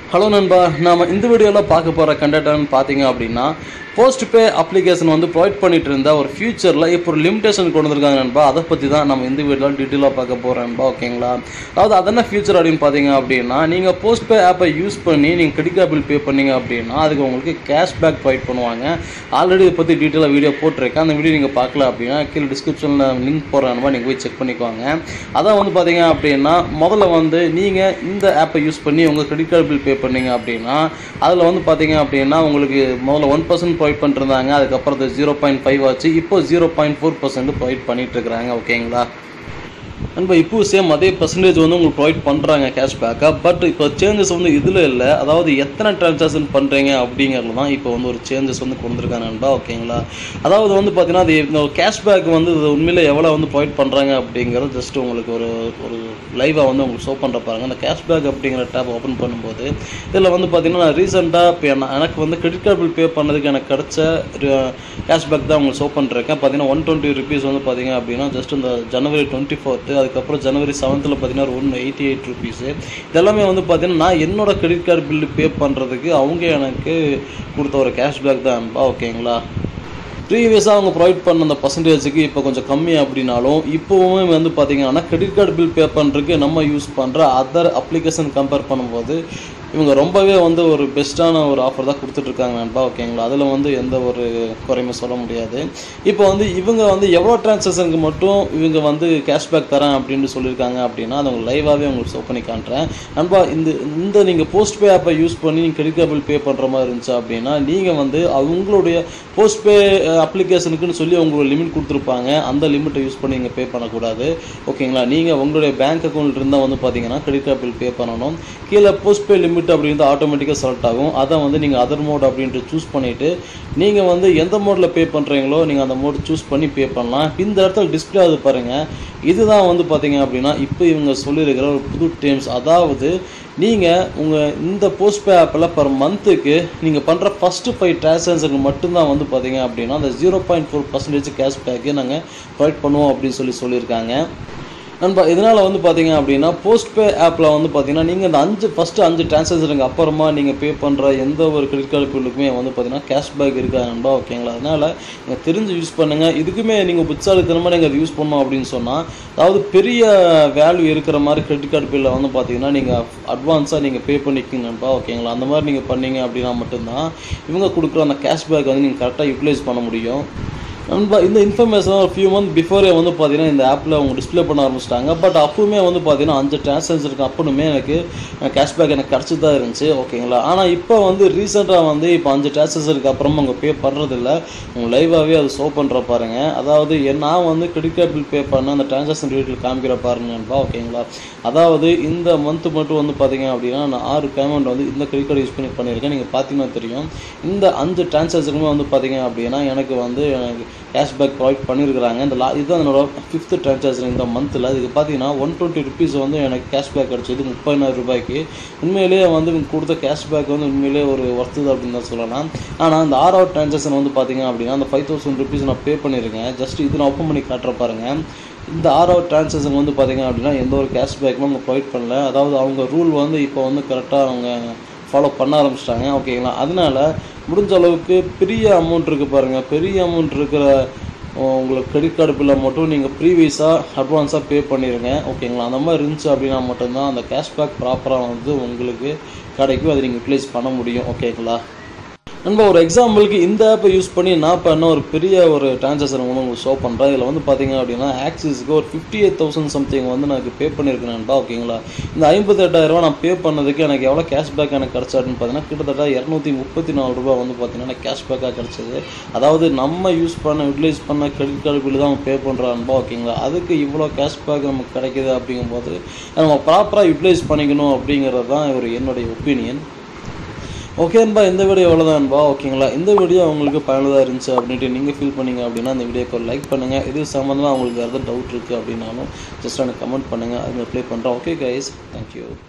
hello நண்பா நாம இந்த வீடியோவில் பார்க்க போகிற கண்டென்ட்னு பார்த்தீங்க அப்படின்னா போஸ்ட் பே அப்ளிகேஷன் வந்து ப்ரொவைட் பண்ணிட்டு இருந்த ஒரு ஃபியூச்சரில் இப்போ ஒரு லிமிடேஷன் கொண்டு வந்திருக்காங்க நண்பா அதை பற்றி தான் நம்ம இந்த வீடியோவில் டீட்டெயிலாக பார்க்க போகிறோம் நண்பா ஓகேங்களா அதாவது அது என்ன ஃபியூச்சர் அப்படின்னு பார்த்தீங்க அப்படின்னா நீங்கள் போஸ்ட் பே ஆப்பை யூஸ் பண்ணி நீங்கள் கிரெடிட் பில் பே பண்ணீங்க அப்படின்னா அதுக்கு உங்களுக்கு கேஷ்பேக் ப்ரொவைட் பண்ணுவாங்க ஆல்ரெடி இதை பற்றி டீட்டெயிலாக வீடியோ போட்டிருக்கேன் அந்த வீடியோ நீங்கள் பார்க்கல அப்படின்னா கீழே டிஸ்கிரிப்ஷனில் லிங்க் போடுற நண்பா நீங்கள் போய் செக் பண்ணிக்குவாங்க அதான் வந்து பார்த்தீங்க அப்படின்னா முதல்ல வந்து நீங்கள் இந்த ஆப்பை யூஸ் பண்ணி உங்கள் கிரெடிட் கார்டு பில் பே பண்ணீங்க அப்படின்னா அதில் வந்து பார்த்தீங்க அப்படின்னா உங்களுக்கு முதல்ல ஒன் பர்சன்ட் ப்ரொவைட் பண்ணிருந்தாங்க அதுக்கப்புறம் அது ஜீரோ பாயிண்ட் ஃபைவ் ஆச்சு இப்போ zero point four percent provide பண்ணிட்டு இருக்கிறாங்க ஓகேங்களா நண்பா இப்போ சேம் அதே பர்சன்டேஜ் வந்து உங்களுக்கு ப்ரொவைட் பண்ணுறாங்க கேஷ்பேக்காக பட் இப்போ சேஞ்சஸ் வந்து இதில் இல்லை அதாவது எத்தனை ட்ரான்சாக்ஷன் பண்ணுறீங்க அப்படிங்கிறது தான் இப்போ வந்து ஒரு சேஞ்சஸ் வந்து கொண்டிருக்காங்க நண்பா ஓகேங்களா அதாவது வந்து பார்த்தீங்கன்னா அது இந்த கேஷ்பேக் வந்து இது உண்மையில எவ்வளோ வந்து ப்ரொவைட் பண்ணுறாங்க அப்படிங்கிறது ஜஸ்ட் உங்களுக்கு ஒரு ஒரு லைவாக வந்து உங்களுக்கு ஷோ பண்ணுற பாருங்க அந்த கேஷ்பேக் அப்படிங்கிற டேப் ஓப்பன் பண்ணும்போது இதில் வந்து பார்த்தீங்கன்னா நான் ரீசெண்டாக இப்போ என்ன- எனக்கு வந்து கிரெடிட் கார்டு பில் பே பண்ணதுக்கு எனக்கு கிடைச்ச கேஷ்பேக் தான் உங்களுக்கு ஷோ பண்ணிருக்கேன் பார்த்தீங்கன்னா ஒன் டுவெண்ட்டி ருபீஸ் வந்து பார்த்தீங்க அப்படின்னா ஜஸ்ட் இந்த ஜனவரி டுவெண்ட்டி ஃபோர்த்து அதுக்கப்புறம் ஜனவரி செவன்த்தில் பார்த்தீங்கன்னா ஒன் எயிட்டி எயிட் ருபீஸு இதெல்லாமே வந்து பார்த்தீங்கன்னா நான் என்னோட கிரெடிட் கார்டு பில்லு பே பண்ணுறதுக்கு அவங்க எனக்கு கொடுத்த ஒரு கேஷ்பேக் தான் அன்பா ஓகேங்களா ப்ரீவியஸாக அவங்க ப்ரொவைட் பண்ண அந்த பர்சன்டேஜுக்கு இப்போ கொஞ்சம் கம்மி அப்படின்னாலும் இப்போவுமே வந்து பார்த்தீங்கன்னா கிரெடிட் கார்டு பில் பே பண்ணுறதுக்கு நம்ம யூஸ் பண்ணுற அதர் அப்ளிகேஷன் கம்பேர் பண்ணும்போது இவங்க ரொம்பவே வந்து ஒரு பெஸ்ட்டான ஒரு ஆஃபர் தான் கொடுத்துட்ருக்காங்க நண்பா ஓகேங்களா அதில் வந்து எந்த ஒரு குறையுமே சொல்ல முடியாது இப்போ வந்து இவங்க வந்து எவ்வளோ டிரான்சாக்ஷனுக்கு மட்டும் இவங்க வந்து கேஷ்பேக் தரேன் அப்படின்னு சொல்லியிருக்காங்க அப்படின்னா அதை உங்களுக்கு லைவாகவே உங்களுக்கு ஷோ பண்ணி காட்டுறேன் நண்பா இந்த இந்த நீங்கள் போஸ்ட் பே ஆப்பை யூஸ் பண்ணி நீங்கள் கிரெடிட் கார்டு பில் பே பண்ணுற மாதிரி இருந்துச்சு அப்படின்னா நீங்கள் வந்து அவங்களுடைய போஸ்ட் பே அப்ளிகேஷனுக்குன்னு சொல்லி உங்களுக்கு லிமிட் கொடுத்துருப்பாங்க அந்த லிமிட்டை யூஸ் பண்ணி நீங்கள் பே பண்ணக்கூடாது ஓகேங்களா நீங்கள் உங்களுடைய பேங்க் அக்கௌண்ட் இருந்தால் வந்து பார்த்தீங்கன்னா கிரெடிட் கார்டு பில் பே பண்ணணும் கீழே போஸ்ட் பே லிமிட் அப்படின்றது ஆட்டோமேட்டிக்காக செலக்ட் ஆகும் அதை வந்து நீங்கள் அதர் மோட் அப்படின்ட்டு சூஸ் பண்ணிவிட்டு நீங்கள் வந்து எந்த மோடில் பே பண்ணுறீங்களோ நீங்கள் அந்த மோட் சூஸ் பண்ணி பே பண்ணலாம் இந்த இடத்துல டிஸ்பிளே ஆகுது பாருங்கள் இதுதான் வந்து பார்த்தீங்க அப்படின்னா இப்போ இவங்க சொல்லியிருக்கிற ஒரு புது டேர்ம்ஸ் அதாவது நீங்கள் உங்கள் இந்த போஸ்ட் பே ஆப்பில் பர் மந்த்துக்கு நீங்கள் பண்ணுற ஃபஸ்ட்டு ஃபைவ் டிரான்சாக்ஷனுக்கு மட்டும்தான் வந்து பார்த்தீங்க அப்படின்னா அந்த zero point four percentage cash back நாங்கள் ப்ரொவைட் பண்ணுவோம் அப்படின்னு சொல்லி சொல்லியிருக்காங்க நண்பா இதனால் வந்து பார்த்தீங்க அப்படின்னா போஸ்ட் பே ஆப்பில் வந்து பார்த்தீங்கன்னா நீங்கள் இந்த அஞ்சு ஃபஸ்ட்டு அஞ்சு டிரான்சாக்ஷனுக்கு அப்புறமா நீங்கள் பே பண்ணுற எந்த ஒரு கிரெடிட் கார்டு பில்லுக்குமே வந்து பார்த்தீங்கன்னா கேஷ்பேக் இருக்கா நண்பா ஓகேங்களா அதனால் நீங்கள் தெரிஞ்சு யூஸ் பண்ணுங்கள் இதுக்குமே நீங்கள் புத்தாலித்தனமாக நீங்கள் அதை யூஸ் பண்ணணும் அப்படின்னு சொன்னால் அதாவது பெரிய வேல்யூ இருக்கிற மாதிரி கிரெடிட் கார்டு பில்லை வந்து பார்த்தீங்கன்னா நீங்கள் அட்வான்ஸாக நீங்கள் பே பண்ணிக்கிங்க நண்பா ஓகேங்களா அந்த மாதிரி நீங்கள் பண்ணீங்க அப்படின்னா மட்டும்தான் இவங்க கொடுக்குற அந்த கேஷ்பேக் வந்து நீங்கள் கரெக்டாக யூட்டிலைஸ் பண்ண முடியும் நண்பா இந்த இன்ஃபர்மேஷன் ஒரு ஃபியூ மந்த் பிஃபோரே வந்து பார்த்தீங்கன்னா இந்த ஆப்பில் அவங்க டிஸ்ப்ளே பண்ண ஆரம்பிச்சிட்டாங்க பட் அப்பவுமே வந்து பார்த்தீங்கன்னா அஞ்சு டிரான்சாக்ஷனுக்கு அப்பனுமே எனக்கு கேஷ்பேக் எனக்கு கிடச்சி தான் இருந்துச்சு ஓகேங்களா ஆனால் இப்போ வந்து ரீசெண்டாக வந்து இப்போ அஞ்சு டிரான்சாக்ஷனுக்கு அப்புறமா அவங்க பே பண்ணுறதில்ல அவங்க லைவாகவே அது ஷோ பண்ணுற பாருங்க அதாவது என் நான் வந்து கிரெடிட் கார்டு பில் பே பண்ண அந்த டிரான்சாக்ஷன் டீட்டெயில் காமிக்கிற பாருங்க நண்பா ஓகேங்களா அதாவது இந்த மந்த் மட்டும் வந்து பார்த்தீங்க அப்படின்னா நான் ஆறு பேமெண்ட் வந்து இந்த கிரெடிட் கார்டு யூஸ் பண்ணி பண்ணியிருக்கேன் நீங்கள் பார்த்தீங்கன்னா தெரியும் இந்த அஞ்சு டிரான்சாக்ஷனுமே வந்து பார்த்தீங்க அப்படின்னா எனக்கு வந்து எனக்கு கேஷ்பேக் ப்ரொவைட் பண்ணியிருக்கிறாங்க இந்த லா இதுதான் என்னோட ஃபிஃப்த்து டிரான்சாக்ஷன் இந்த மந்தில் இதுக்கு பார்த்தீங்கன்னா ஒன் டுவெண்ட்டி ருபீஸ் வந்து எனக்கு கேஷ்பேக் கிடச்சிது முப்பதினாயிரம் ரூபாய்க்கு உண்மையிலேயே வந்து இவங்க கொடுத்த கேஷ்பேக் வந்து உண்மையிலேயே ஒரு ஒர்த்துது அப்படின்னு தான் சொல்லலாம் ஆனால் இந்த ஆறாவது டிரான்சாக்ஷன் வந்து பார்த்தீங்க அப்படின்னா அந்த ஃபைவ் தௌசண்ட் ருபீஸ் நான் பே பண்ணியிருக்கேன் ஜஸ்ட் இது நான் ஓப்பன் பண்ணி காட்டுற பாருங்க இந்த ஆறாவது டிரான்சாக்ஷன் வந்து பார்த்தீங்க அப்படின்னா எந்த ஒரு கேஷ்பேக்குமே அவங்க ப்ரொவைட் பண்ணல அதாவது அவங்க ரூல் வந்து இப்போ வந்து கரெக்டாக அவங்க ஃபாலோ பண்ண ஆரம்பிச்சிட்டாங்க ஓகேங்களா அதனால முடிஞ்ச அளவுக்கு பெரிய அமௌண்ட் இருக்குது பாருங்கள் பெரிய அமௌண்ட் இருக்கிற அஹ், உங்களுக்கு கிரெடிட் கார்டு பில்லை மட்டும் நீங்கள் ப்ரீவியஸாக அட்வான்ஸாக பே பண்ணிடுங்க ஓகேங்களா அந்த மாதிரி இருந்துச்சு அப்படின்னா மட்டும்தான் அந்த கேஷ்பேக் ப்ராப்பராக வந்து உங்களுக்கு கிடைக்கும் அதை நீங்கள் யூட்டிலைஸ் பண்ண முடியும் ஓகேங்களா நண்பா ஒரு எக்ஸாம்பிளுக்கு இந்த ஆப்பை யூஸ் பண்ணி நான் பண்ண ஒரு பெரிய ஒரு டிரான்சாக்ஷன் வந்து உங்களுக்கு ஷோ பண்ணுறேன் இதில் வந்து பார்த்தீங்க அப்படின்னா ஆக்சிஸ்க்கு ஒரு ஃபிஃப்டி எயிட் தௌசண்ட் சம்திங் வந்து நான் பே பண்ணியிருக்கேன் நண்பா ஓகேங்களா இந்த ஐம்பத்தெட்டாயிரரூவா நான் பே பண்ணதுக்கு எனக்கு எவ்வளோ கேஷ்பேக் எனக்கு கிடச்சாருன்னு பார்த்தீங்கன்னா கிட்டத்தட்ட இரநூத்தி முப்பத்தி நாலு ரூபா வந்து பார்த்தீங்கன்னா எனக்கு கேஷ்பேக்காக கிடச்சிது அதாவது நம்ம யூஸ் பண்ண யூட்டிலைஸ் பண்ண கிரெடிட் கார்டு பில்லு தான் பே பண்ணுறான்பா ஓகேங்களா அதுக்கு இவ்வளோ கேஷ்பேக் நமக்கு கிடைக்குது அப்படிங்கும்போது நம்ம ப்ராப்பராக யூட்டிலைஸ் பண்ணிக்கணும் அப்படிங்கிறது தான் ஒரு என்னுடைய ஒப்பீனியன் ஓகேன்பா இந்த வீடியோ எவ்வளோதான்பா ஓகேங்களா இந்த வீடியோ உங்களுக்கு பயனுள்ளதாக இருந்துச்சு அப்படின்ட்டு நீங்கள் ஃபீல் பண்ணீங்க அப்படின்னா இந்த வீடியோக்கு லைக் பண்ணுங்கள் இது சம்மந்தமாக உங்களுக்கு எதாவது டவுட் இருக்குது அப்படின்னாலும் ஜஸ்ட் எனக்கு கமெண்ட் பண்ணுங்கள் அது ரிப்ளை பண்ணுறேன் ஓகே கைஸ் தேங்க்யூ